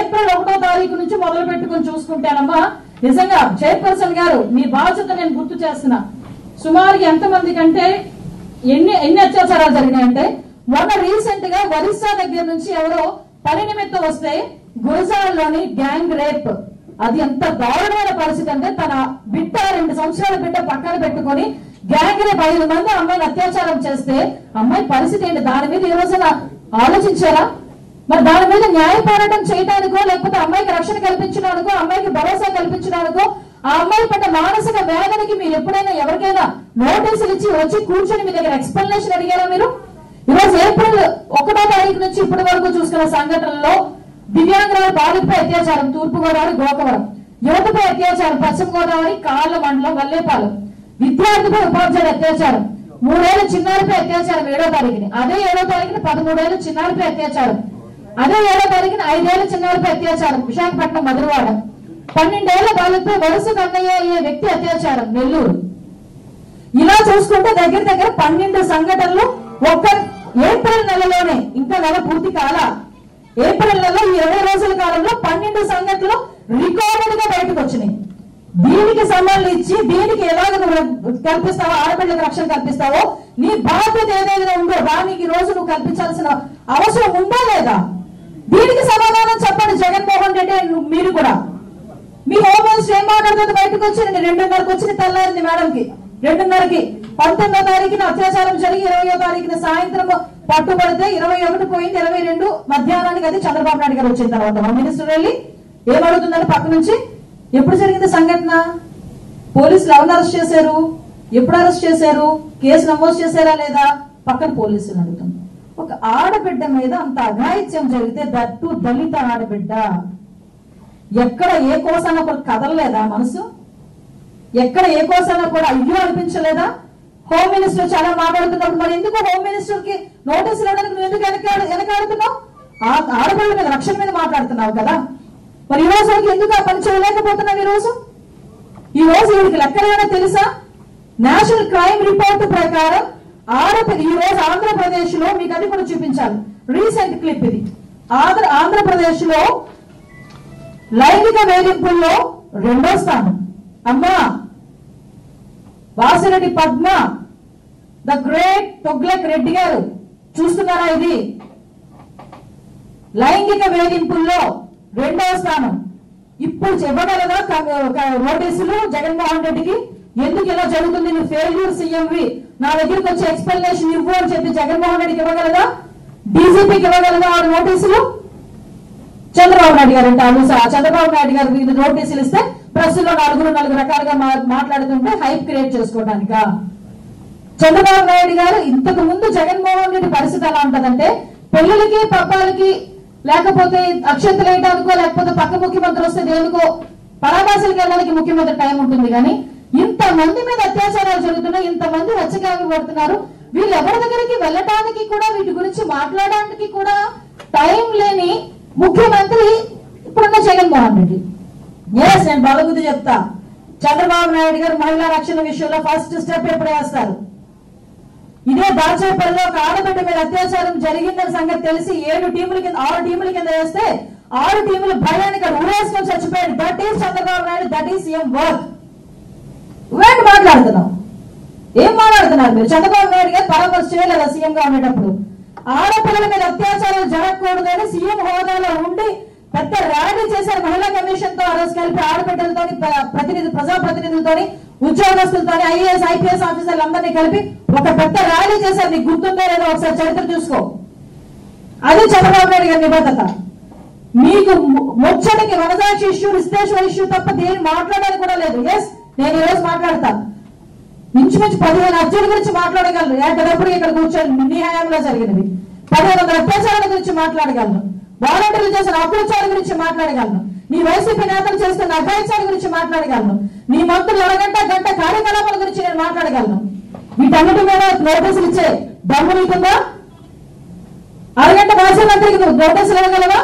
April ఒకటో తారీఖు నుంచి మొదలు పెట్టుకుని చూసుకుంటానమ్మా నిజంగా చైర్పర్సన్ గారు మీ బాధ్యత నేను గుర్తు చేస్తున్నా సుమారు ఎంతమంది కంటే ఎన్ని ఎన్ని అత్యాచారాలు జరిగినాయంటే మొన్న రీసెంట్ గా ఒరిస్సా దగ్గర నుంచి ఎవరో పని నిమిత్తం వస్తే గురజాలలోని గ్యాంగ్ రేప్ అది ఎంత దారుణమైన పరిస్థితి అంటే తన బిడ్డ రెండు సంవత్సరాల బిడ్డ పక్కన పెట్టుకొని గ్యాంగ్ రేప్ ఐదు మంది అమ్మాయిని అత్యాచారం చేస్తే అమ్మాయి పరిస్థితి ఏంటి దాని మీద ఈ రోజున ఆలోచించారా మరి దాని మీద న్యాయ పోరాటం చేయడానికో లేకపోతే అమ్మాయికి రక్షణ కల్పించడానికో అమ్మాయికి భరోసా కల్పించడానికో ఆ అమ్మాయి పడ్డ మానసిక వేదనకి మీరు ఎప్పుడైనా ఎవరికైనా నోటీసులు ఇచ్చి వచ్చి కూర్చొని మీ దగ్గర ఎక్స్ప్లెనేషన్ అడిగారా మీరు ఈరోజు ఏప్రిల్ ఒకటో తారీఖు నుంచి ఇప్పటి వరకు చూసుకున్న సంఘటనలో దివ్యాంగుల బాలికపై అత్యాచారం తూర్పు గోదావరి గోకవరం యువతపై అత్యాచారం పశ్చిమ గోదావరి కాళ్ళ మండలం వల్లేపాలెం విద్యార్థిపై ఉపాధ్యాయుడు అత్యాచారం మూడేళ్ల చిన్నారిపై అత్యాచారం ఏడో తారీఖుని అదే ఏడో తారీఖున పదమూడేళ్ల చిన్నారిపై అత్యాచారం అదే ఏడో తారీఖున ఐదేళ్ల చిన్నారిపై అత్యాచారం విశాఖపట్నం మధురవాడ పన్నెండేళ్ల బాలికపై వరుస కన్నయ్య అయ్యే వ్యక్తి అత్యాచారం నెల్లూరు ఇలా చూసుకుంటే దగ్గర దగ్గర పన్నెండు సంఘటనలు ఒక్క ఏప్రిల్ నెలలోనే ఇంకా నెల పూర్తి కాల ఏప్రిల్ నెలలో ఈ ఇరవై రోజుల కాలంలో పన్నెండు సంఘటనలు రికార్డెడ్ గా బయటకు వచ్చినాయి దీనికి సంబంధించి దీనికి ఎలాగ నువ్వు కల్పిస్తావో ఆడపిల్లలకు రక్షణ కల్పిస్తావో నీ బాధ్యత ఏదైనా ఉందో దానికి ఈ రోజు నువ్వు కల్పించాల్సిన అవసరం ఉందా లేదా దీనికి సమాధానం చెప్పండి జగన్మోహన్ రెడ్డి నువ్వు- మీరు కూడా మీ హోమ్ మినిస్టర్ ఏం మాట్లాడుతుంది బయటకు వచ్చి నేను రెండున్నరకు వచ్చిన తెల్లారింది మేడంకి రెండున్నరకి పంతొమ్మిదో తారీఖున అత్యాచారం జరిగి ఇరవయో తారీఖున సాయంత్రం పట్టుబడితే ఇరవై ఒకటి పోయింది ఇరవై రెండు మధ్యాహ్నానికి అది చంద్రబాబు నాయుడు గారు వచ్చిన తర్వాత హోమ్ మినిస్టర్ వెళ్ళి ఏమడుగుతున్నారు పక్క నుంచి ఎప్పుడు జరిగింది సంఘటన పోలీసులు ఎవరిని అరెస్ట్ చేశారు ఎప్పుడు అరెస్ట్ చేశారు కేసు నమోదు చేశారా లేదా పక్కన పోలీసులు అడుగుతుంది ఒక ఆడబిడ్డ మీద అంత అఘాయిత్యం జరిగితే దట్టు దళిత ఆడబిడ్డ ఎక్కడ ఏ కోసాన కూడా కదలలేదా మనసు ఎక్కడ ఏ కోసాన కూడా అయ్యో అనిపించలేదా హోమ్ మినిస్టర్ చాలా మాట్లాడుతున్నప్పుడు మరి ఎందుకు హోమ్ మినిస్టర్ కి నోటీసులు ఇవ్వడానికి నువ్వు ఎందుకు వెనక వెనకాడుతున్నావు ఆ ఆడపిల్లల మీద రక్షణ మీద మాట్లాడుతున్నావు కదా మరి ఈ రోజు వరకు ఎందుకు ఆ పని చేయలేకపోతున్నావు ఈ రోజు ఈ రోజు వీడికి లెక్కలేదో తెలుసా నేషనల్ క్రైమ్ రిపోర్ట్ ప్రకారం ఆడపిల్ల ఈ రోజు ఆంధ్రప్రదేశ్ లో మీకు అది కూడా చూపించాలి రీసెంట్ క్లిప్ ఇది ఆంధ్ర ఆంధ్రప్రదేశ్ లో లైంగిక వేధింపుల్లో రెండో స్థానం అమ్మా వాసిరెడ్డి పద్మ ద గ్రేట్ తొగ్లక్ రెడ్డి గారు చూస్తున్నారా ఇది లైంగిక వేధింపుల్లో రెండవ స్థానం ఇప్పుడు ఇవ్వగలదా క- క- నోటీసులు జగన్మోహన్ రెడ్డికి ఎందుకు ఇలా జరుగుతుంది నువ్వు ఫెయిల్యూర్ సీఎంవి నా దగ్గరికి వచ్చి ఎక్స్ప్లెనేషన్ ఇవ్వు అని చెప్పి జగన్మోహన్ రెడ్డికి ఇవ్వగలదా డీజీపీకి ఇవ్వగలదా ఆవిడ నోటీసులు చంద్రబాబు నాయుడు గారు అంటే అను చంద్రబాబు నాయుడు గారు మీద నోటీసులు ఇస్తే ప్రెస్ లో నలుగురు నలుగురు రకాలుగా మా- మాట్లాడుతుంటే హైప్ క్రియేట్ చేసుకోవడానికా చంద్రబాబు నాయుడు గారు ఇంతకు ముందు జగన్మోహన్ రెడ్డి పరిస్థితి ఎలా ఉంటదంటే పెళ్లిళ్ళకి పబ్బాలకి లేకపోతే అక్షంతలు వేయడానికో లేకపోతే పక్క ముఖ్యమంత్రి వస్తే దేనికో పరాభాసలకు వెళ్ళడానికి ముఖ్యమంత్రి టైం ఉంటుంది కానీ ఇంత మంది మీద అత్యాచారాలు జరుగుతున్నాయి ఇంత మంది హత్యకాలు పడుతున్నారు వీళ్ళు ఎవరి దగ్గరికి వెళ్ళటానికి కూడా వీటి గురించి మాట్లాడడానికి కూడా టైం లేని ముఖ్యమంత్రి ఇప్పుడున్న జగన్మోహన్ రెడ్డి ఎస్ నేను బలగుద్ది చెప్తా చంద్రబాబు నాయుడు గారు మహిళా రక్షణ విషయంలో ఫస్ట్ స్టెప్ ఎప్పుడు వేస్తారు ఇదే దాచేపల్లిలో ఒక ఆడబిడ్డ మీద అత్యాచారం జరిగిందని సంగతి తెలిసి ఏడు టీముల కింద ఆరు టీముల కింద వేస్తే ఆరు టీములు భయానికి ఉరేసుకొని చచ్చిపోయాడు that is Chandrababu Naidu that is CM work ఏంటి మాట్లాడుతున్నావు ఏం మాట్లాడుతున్నారు మీరు చంద్రబాబు నాయుడు గారు పరామర్శ చేయలేదా సీఎం గా ఉండేటప్పుడు ఆడపిల్లల మీద అత్యాచారాలు జరగకూడదని సీఎం హోదాలో ఉండి పెద్ద ర్యాలీ చేశారు మహిళా కమిషన్ తో ఆ రోజు కలిపి ఆడబిడ్డలతో ప్రతినిధి ప్రజాప్రతినిధులతో ఉద్యోగస్తులతో ఐఏఎస్ ఐపీఎస్ ఆఫీసర్లు అందరినీ కలిపి ఒక పెద్ద ర్యాలీ చేశారు నీకు గుర్తుందో లేదో ఒకసారి చరిత్ర చూసుకో అది చంద్రబాబు నాయుడు గారి నిబద్ధత మీకు ము- ముచ్చటికి వనజాక్షి ఇష్యూ విశ్లేషణ ఇష్యూ తప్ప దేని మాట్లాడడానికి కూడా లేదు ఎస్ నేను ఈ రోజు మాట్లాడతాను ఇంచుమించు పదిహేను అర్జుల గురించి మాట్లాడగలను ఎక్కడప్పుడు ఇక్కడ కూర్చొని నీ హయాంలో జరిగినవి పదిహేను వందల అత్యాచారాల గురించి మాట్లాడగలను వాలంటీర్లు చేసిన అప్రచారాల గురించి మాట్లాడగలను నీ వైసీపీ నేతలు చేస్తున్న అఘాయిత్యాల గురించి మాట్లాడగలను నీ మంత్రులు అరగంట గంట కార్యకలాపాల గురించి నేను మాట్లాడగలను వీటన్నిటి మీద నోటీసులు ఇచ్చే దమ్ము నీకుందా అరగంట మాజీ మంత్రికి నువ్వు నోటీసులు ఇవ్వగలవా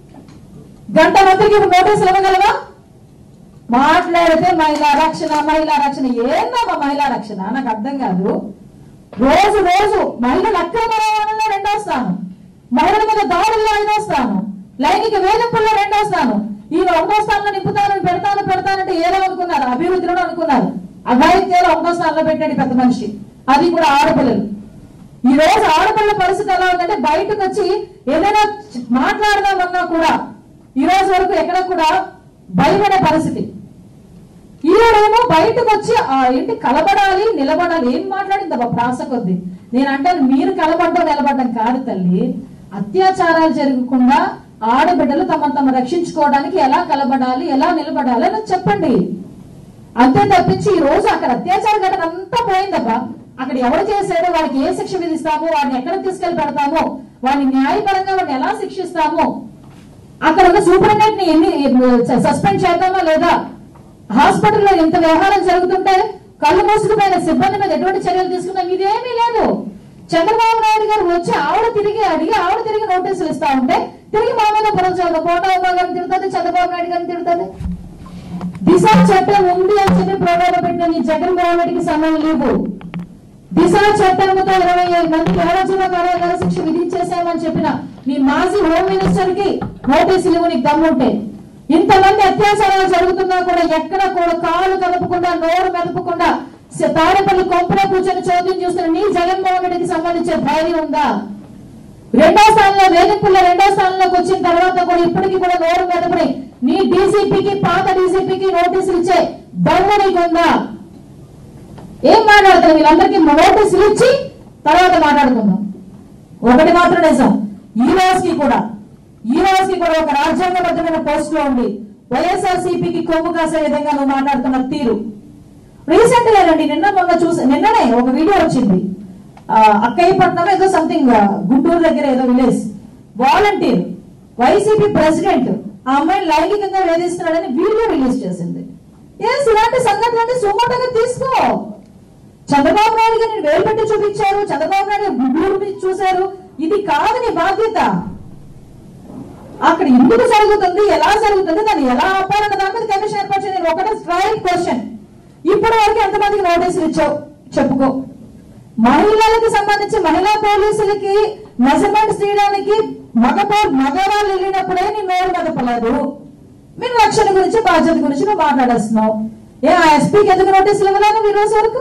గంట మంత్రికి నువ్వు నోటీసులు ఇవ్వగలవా మాట్లాడితే మహిళా రక్షణ మహిళా రక్షణ ఏందమ్మా మహిళా రక్షణ నాకు అర్థం కాదు రోజు రోజు మహిళల అక్రమ రవాణాలో రెండో స్థానం మహిళల మీద దాడుల్లో ఐదో స్థానం లైంగిక వేధింపుల్లో రెండో స్థానం ఈయన ఒకటో స్థానంలో నింపుతాను పెడతాను పెడతానంటే ఏదో అనుకున్నారు అభివృద్ధిలో అనుకున్నారు అఘాయిత్యాలు ఒకటో స్థానంలో పెట్టాడు పెద్ద మనిషి అది కూడా ఆడపిల్లలు ఈ రోజు ఆడపిల్ల పరిస్థితి ఎలా ఉందంటే బయటకు వచ్చి ఏదైనా మాట్లాడదామన్నా కూడా ఈ రోజు వరకు ఎక్కడ కూడా భయపడే పరిస్థితి ఈరోడేమో బయటకు వచ్చి ఆ ఏంటి కలబడాలి నిలబడాలి ఏం మాట్లాడింది అబ్బా ప్రాస కొద్ది నేను అంటాను మీరు కలబడ్డం నిలబడడం కాదు తల్లి అత్యాచారాలు జరగకుండా ఆడబిడ్డలు తమ తమ రక్షించుకోవడానికి ఎలా కలబడాలి ఎలా నిలబడాలి అని చెప్పండి అంతే తప్పించి ఈ రోజు అక్కడ అత్యాచార ఘటన అంతా పోయిందబ్బా అక్కడ ఎవరు చేశాడో వాడికి ఏ శిక్ష విధిస్తామో వాడిని ఎక్కడ తీసుకెళ్లి పెడతామో వాడిని న్యాయపరంగా వాడిని ఎలా శిక్షిస్తామో అక్కడ ఉన్న సూపరింటెండెంట్ ని ఎన్ని సస్పెండ్ చేద్దామా లేదా హాస్పిటల్లో ఇంత వ్యవహారం జరుగుతుంటే కళ్ళు మూసుకుపోయిన సిబ్బంది మీద ఎటువంటి చర్యలు తీసుకున్నాం ఇదేమీ లేదు చంద్రబాబు నాయుడు గారు వచ్చి ఆవిడ తిరిగి అడిగి ఆవిడ తిరిగి నోటీసులు ఇస్తా ఉంటే తిరిగి మా మీద పొరచాలి కోటాబా గారిని తిడుతుంది చంద్రబాబు నాయుడు గారిని తిడుతుంది దిశ చట్టం ఉంది అని చెప్పి ప్రవేశపెట్టిన నీ జగన్మోహన్ రెడ్డికి సమయం లేవు దిశ చట్టంతో ఇరవై ఐదు మందికి ఆలోచన కారాగార శిక్ష విధించేశామని చెప్పిన మీ మాజీ హోమ్ మినిస్టర్ కి నోటీసులు ఇవ్వు నీకు దమ్ముంటే ఇంతమంది అత్యాచారాలు జరుగుతున్నా కూడా ఎక్కడ కూడా కాలు కలుపకుండా నోరు మెదపకుండా స- తాడేపల్లి కొంపలో కూర్చొని చోద్యం చూస్తున్న నీ జగన్మోహన్ రెడ్డికి సంబంధించిన ధైర్యం ఉందా రెండో స్థానంలో వేధింపుల్లో రెండో స్థానంలోకి వచ్చిన తర్వాత కూడా ఇప్పటికీ కూడా నోరు మెదపడి నీ డీసీపీకి పాత డీసీపీకి నోటీసులు ఇచ్చే దమ్ము నీకుందా ఏం మాట్లాడతారు వీళ్ళందరికీ నోటీసులు ఇచ్చి తర్వాత మాట్లాడుకుందాం ఒకటి మాత్రం నిజం ఈ రోజుకి కూడా ఈ రోజుకి కూడా ఒక రాజ్యాంగబద్ధమైన పోస్ట్ లో ఉండి వైఎస్ఆర్ సిపికి కొమ్ము కాసే విధంగా నువ్వు మాట్లాడుతున్న తీరు రీసెంట్ గా అండి నిన్న మొన్న చూసి నిన్ననే ఒక వీడియో వచ్చింది ఆ, అక్కయ్యపట్నం ఏదో సంథింగ్ గుంటూరు దగ్గర ఏదో విలేజ్ వాలంటీర్ వైసీపీ ప్రెసిడెంట్ ఆ అమ్మాయిని లైంగికంగా వేధిస్తున్నాడని వీడియో రిలీజ్ చేసింది ఎస్ ఇలాంటి సంఘటనలు సుమోటగా తీసుకో చంద్రబాబు నాయుడు గారిని వేలు పెట్టి చూపించారు చంద్రబాబు నాయుడు గుడ్లూరు మీద చూశారు ఇది కాదు నీ బాధ్యత అక్కడ ఎందుకు జరుగుతుంది ఎలా జరుగుతుంది దాన్ని ఎలా ఆపాలన్న దాని మీద కమిషన్ ఏర్పాటు చేయండి నేను ఒకటే స్ట్రైట్ క్వశ్చన్ ఇప్పటి వరకు ఎంతమందికి నోటీసులు ఇచ్చావు చెప్పుకో మహిళలకు సంబంధించి మహిళా పోలీసులకి మెజర్మెంట్స్ తీయడానికి మగ పో- మగవాళ్ళు వెళ్ళినప్పుడే నీ నోరు మెదపలేదు మీరు రక్షణ గురించి బాధ్యత గురించి నువ్వు మాట్లాడేస్తున్నావు ఏ ఆ ఎస్పీకి ఎందుకు నోటీసులు ఇవ్వలేదు ఈ రోజు వరకు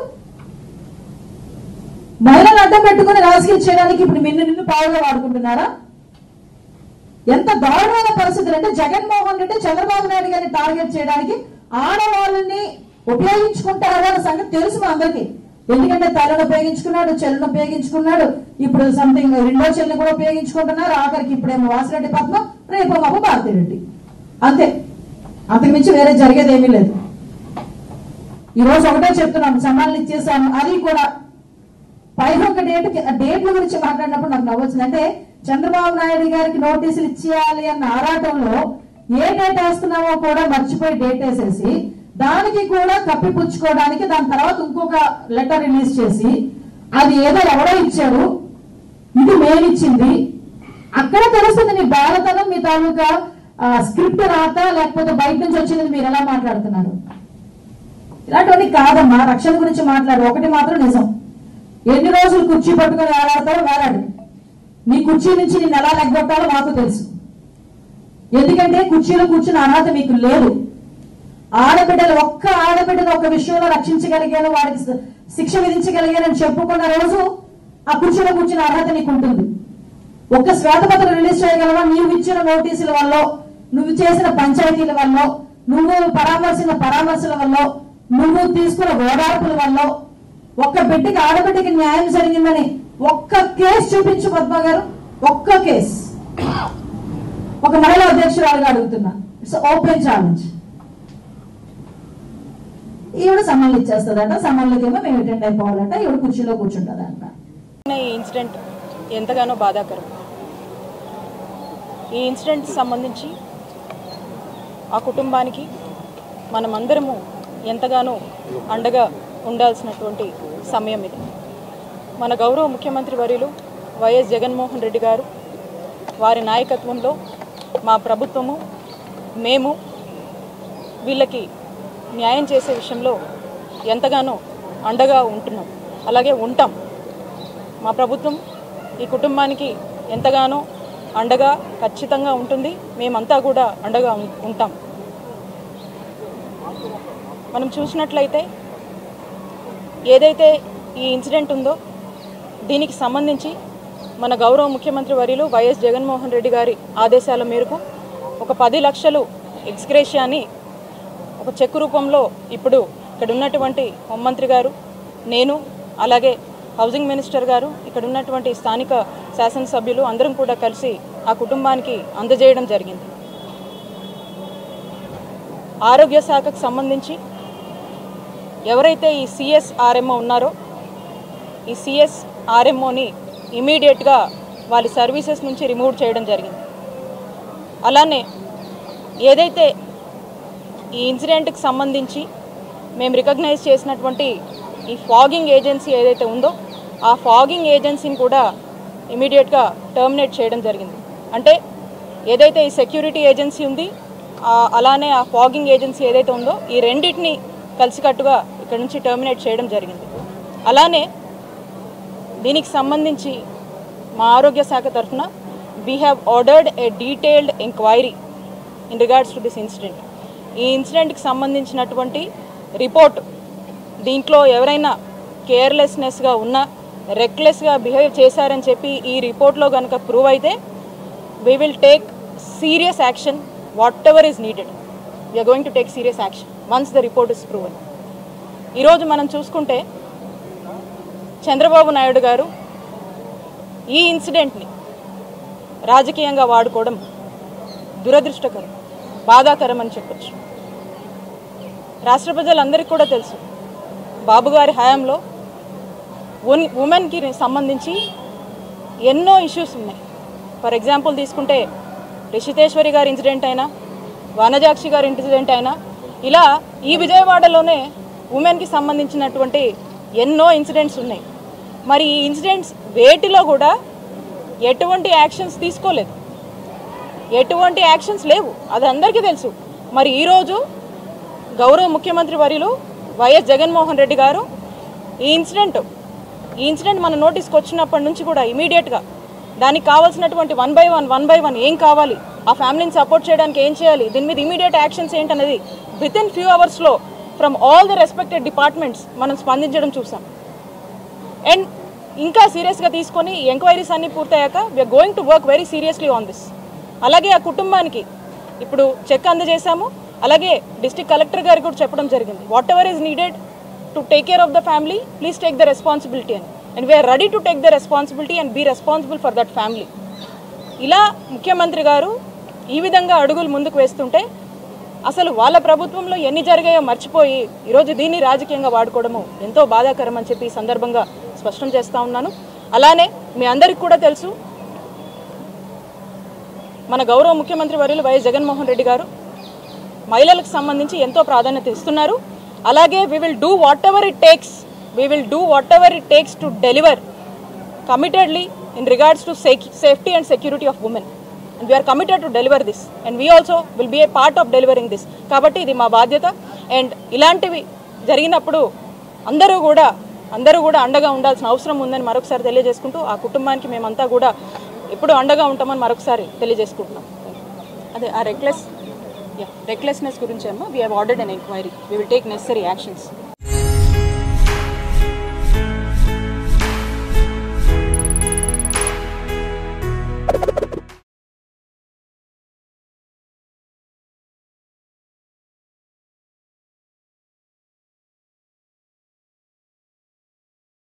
మహిళలు అడ్డం పెట్టుకుని రాజకీయం చేయడానికి ఇప్పుడు నిన్ను నిన్ను పావుగా వాడుకుంటున్నారా ఎంత దారుణమైన పరిస్థితులు అంటే జగన్మోహన్ రెడ్డి చంద్రబాబు నాయుడు గారిని టార్గెట్ చేయడానికి ఆడవాళ్ళని ఉపయోగించుకుంటారా అన్న సంగతి తెలుసు మా అందరికి ఎందుకంటే తలను ఉపయోగించుకున్నాడు చెల్లును ఉపయోగించుకున్నాడు ఇప్పుడు సంథింగ్ రెండో చెల్లిని కూడా ఉపయోగించుకుంటున్నారు ఆఖరికి ఇప్పుడేమో వాసిరెడ్డి పద్మం రేపు మాకు భారతిరెడ్డి అంతే అంతకు మించి వేరే జరిగేది ఏమీ లేదు ఈ రోజు ఒకటే చెప్తున్నాను సన్నాలు ఇచ్చేసాను అది కూడా పైన ఒక డేట్ డేట్ల గురించి మాట్లాడినప్పుడు నాకు నవ్వొచ్చింది అంటే చంద్రబాబు నాయుడు గారికి నోటీసులు ఇచ్చేయాలి అన్న ఆరాటంలో ఏ డేట్ వేస్తున్నామో కూడా మర్చిపోయి డేట్ వేసేసి దానికి కూడా కప్పిపుచ్చుకోవడానికి దాని తర్వాత ఇంకొక లెటర్ రిలీజ్ చేసి అది ఏదో ఎవడో ఇచ్చాడు ఇది మేమిచ్చింది అక్కడ తెలుస్తుంది మీ బాలతనం మీ తాలూకా స్క్రిప్ట్ రాత లేకపోతే బయట నుంచి వచ్చింది మీరు ఎలా మాట్లాడుతున్నారు ఇలాంటివన్నీ కాదమ్మా రక్షణ గురించి మాట్లాడు ఒకటి మాత్రం నిజం ఎన్ని రోజులు కుర్చీ పట్టుకొని వేలాడతారో వేలాడు నీ కుర్చీ నుంచి నేను ఎలా లెగ్గొట్టాలో మాకు తెలుసు ఎందుకంటే కుర్చీలో కూర్చున్న అర్హత మీకు లేదు ఆడబిడ్డలు ఒక్క ఆడబిడ్డను ఒక విషయంలో రక్షించగలిగాను వాడికి శ- శిక్ష విధించగలిగానని చెప్పుకున్న రోజు ఆ కుర్చీలో కూర్చున్న అర్హత నీకు ఉంటుంది ఒక్క శ్వేతపత్రం రిలీజ్ చేయగలవా నీవు ఇచ్చిన నోటీసుల వల్ల నువ్వు చేసిన పంచాయతీల వల్ల నువ్వు పరామర్శిన పరామర్శల వల్ల నువ్వు తీసుకున్న ఓదార్పుల వల్ల ఒక్క బిడ్డకి ఆడబిడ్డకి న్యాయం జరిగిందని ఒక్క కేసు చూపించు పద్మ గారు ఒక్క కేసు ఒక మహిళా అధ్యక్షురాలుగా అడుగుతున్నా ఇట్స్ ఓపెన్ ఛాలెంజ్ ఈవిడ సమ్మల్ని ఇచ్చేస్తుందట సమ్మల్నికేమో మేము అటెండ్ అయిపోవాలంట ఈవిడ కుర్చీలో కూర్చుంటుందంట ఈ ఇన్సిడెంట్ ఎంతగానో బాధాకరం ఈ ఇన్సిడెంట్ సంబంధించి ఆ కుటుంబానికి మనమందరము ఎంతగానో అండగా ఉండాల్సినటువంటి సమయం ఇది మన గౌరవ ముఖ్యమంత్రి వర్యులు వైఎస్ జగన్మోహన్ రెడ్డి గారు వారి నాయకత్వంలో మా ప్రభుత్వము మేము వీళ్ళకి న్యాయం చేసే విషయంలో ఎంతగానో అండగా ఉంటున్నాం అలాగే ఉంటాం మా ప్రభుత్వం ఈ కుటుంబానికి ఎంతగానో అండగా ఖచ్చితంగా ఉంటుంది మేమంతా కూడా అండగా ఉం- ఉంటాం మనం చూసినట్లయితే ఏదైతే ఈ ఇన్సిడెంట్ ఉందో దీనికి సంబంధించి మన గౌరవ ముఖ్యమంత్రి వర్యులు వైఎస్ జగన్మోహన్ రెడ్డి గారి ఆదేశాల మేరకు ఒక పది లక్షలు ఎక్స్గ్రేషియాని ఒక చెక్ రూపంలో ఇప్పుడు ఇక్కడ ఉన్నటువంటి హోంమంత్రి గారు నేను అలాగే హౌసింగ్ మినిస్టర్ గారు ఇక్కడ ఉన్నటువంటి స్థానిక శాసనసభ్యులు అందరం కూడా కలిసి ఆ కుటుంబానికి అందజేయడం జరిగింది ఆరోగ్య శాఖకు సంబంధించి ఎవరైతే ఈ సిఎస్ఆర్ఎంఓ ఉన్నారో ఈ సిఎస్ఆర్ఎంఓని ఇమీడియట్గా వాళ్ళ సర్వీసెస్ నుంచి రిమూవ్ చేయడం జరిగింది అలానే ఏదైతే ఈ ఇన్సిడెంట్కి సంబంధించి మేము రికగ్నైజ్ చేసినటువంటి ఈ ఫాగింగ్ ఏజెన్సీ ఏదైతే ఉందో ఆ ఫాగింగ్ ఏజెన్సీని కూడా ఇమీడియట్గా టర్మినేట్ చేయడం జరిగింది అంటే ఏదైతే ఈ సెక్యూరిటీ ఏజెన్సీ ఉంది ఆ అలానే ఆ ఫాగింగ్ ఏజెన్సీ ఏదైతే ఉందో ఈ రెండింటిని కలిసికట్టుగా ఇక్కడ నుంచి టర్మినేట్ చేయడం జరిగింది అలానే దీనికి సంబంధించి మా ఆరోగ్య శాఖ తరఫున we have ordered a detailed enquiry in regards to this incident ఈ ఇన్సిడెంట్కి సంబంధించినటువంటి రిపోర్ట్ దీంట్లో ఎవరైనా కేర్లెస్నెస్గా ఉన్నా రెక్లెస్గా బిహేవ్ చేశారని చెప్పి ఈ రిపోర్ట్లో కనుక ప్రూవ్ అయితే we will take serious action whatever is needed we are going to take serious action once the report is proven ఈరోజు మనం చూసుకుంటే చంద్రబాబు నాయుడు గారు ఈ ఇన్సిడెంట్ని రాజకీయంగా వాడుకోవడం దురదృష్టకరం బాధాకరం అని చెప్పొచ్చు రాష్ట్ర ప్రజలందరికీ కూడా తెలుసు బాబు గారి హయాంలో ఉన్ ఉమెన్కి సంబంధించి ఎన్నో ఇష్యూస్ ఉన్నాయి ఫర్ ఎగ్జాంపుల్ తీసుకుంటే రిషితేశ్వరి గారి ఇన్సిడెంట్ అయినా వనజాక్షి గారి ఇన్సిడెంట్ అయినా ఇలా ఈ విజయవాడలోనే ఉమెన్కి సంబంధించినటువంటి ఎన్నో ఇన్సిడెంట్స్ ఉన్నాయి మరి ఈ ఇన్సిడెంట్స్ వేటిలో కూడా ఎటువంటి యాక్షన్స్ తీసుకోలేదు ఎటువంటి యాక్షన్స్ లేవు అది అందరికీ తెలుసు మరి ఈరోజు గౌరవ ముఖ్యమంత్రి వర్యులు వైఎస్ జగన్మోహన్ రెడ్డి గారు ఈ ఇన్సిడెంట్ ఈ ఇన్సిడెంట్ మన నోటీస్కి వచ్చినప్పటి నుంచి కూడా ఇమీడియట్గా దానికి కావాల్సినటువంటి one by one one by one ఏం కావాలి ఆ ఫ్యామిలీని సపోర్ట్ చేయడానికి ఏం చేయాలి దీని మీద ఇమీడియట్ యాక్షన్స్ ఏంటనేది విత్ ఇన్ ఫ్యూ అవర్స్లో from all the respected departments మనం స్పందించడం చూసాం అండ్ ఇంకా సీరియస్గా తీసుకొని ఎంక్వైరీస్ అన్నీ పూర్తయ్యాక we are going to work very seriously on this అలాగే ఆ కుటుంబానికి ఇప్పుడు చెక్ అందజేశాము అలాగే డిస్ట్రిక్ట్ కలెక్టర్ గారికి కూడా చెప్పడం జరిగింది whatever is needed to take care of the family please take the responsibility అని and we are ready to take the responsibility and be responsible for that family ఇలా ముఖ్యమంత్రి గారు ఈ విధంగా అడుగులు ముందుకు వేస్తుంటే అసలు వాళ్ళ ప్రభుత్వంలో ఎన్ని జరిగాయో మర్చిపోయి ఈరోజు దీన్ని రాజకీయంగా వాడుకోవడము ఎంతో బాధాకరం అని చెప్పి ఈ సందర్భంగా స్పష్టం చేస్తా ఉన్నాను అలానే మీ అందరికీ కూడా తెలుసు మన గౌరవ ముఖ్యమంత్రి వర్యులు వైఎస్ జగన్మోహన్ రెడ్డి గారు మహిళలకు సంబంధించి ఎంతో ప్రాధాన్యత ఇస్తున్నారు అలాగే we will do whatever it takes we will do whatever it takes to deliver committedly in regards to safety and security of women and we are committed to deliver this and we also will be a part of delivering this కాబట్టి ఇది మా బాధ్యత and ఇలాంటివి జరిగినప్పుడు అందరూ కూడా అందరూ కూడా అండగా ఉండాల్సిన అవసరం ఉందని మరొకసారి తెలియజేసుకుంటూ ఆ కుటుంబానికి మేమంతా కూడా ఎప్పుడు అండగా ఉంటామని మరొకసారి తెలియజేసుకుంటున్నాం అదే ఆ రెక్లెస్ యా రెక్లెస్నెస్ గురించి అమ్మా we have ordered an enquiry we will take necessary actions